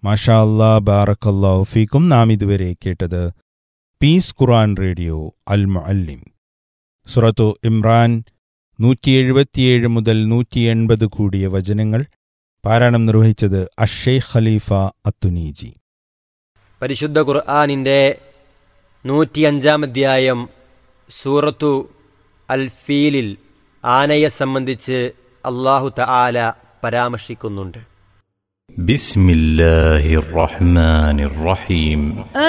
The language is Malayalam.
മാഷാ അല്ലാ ബാറക്കല്ലാഹു ഫീക്കും നാം ഇതുവരെ കേട്ടത് പീസ് ഖുറാൻ റേഡിയോ അൽ മുഅല്ലിം സുറത്തു ഇമ്രാൻ നൂറ്റി എഴുപത്തിയേഴ് മുതൽ നൂറ്റി എൺപത് കൂടിയ വചനങ്ങൾ പാരായണം നിർവഹിച്ചത് അഷേഖ് ഖലീഫ അത്തുനീജി പരിശുദ്ധ ഖുർആാനിൻ്റെ നൂറ്റിയഞ്ചാം അധ്യായം സൂറത്തു അൽ ഫീലിൽ ആനയെ സംബന്ധിച്ച് അള്ളാഹു തആല പരാമർശിക്കുന്നുണ്ട് بسم الله الرحمن الرحيم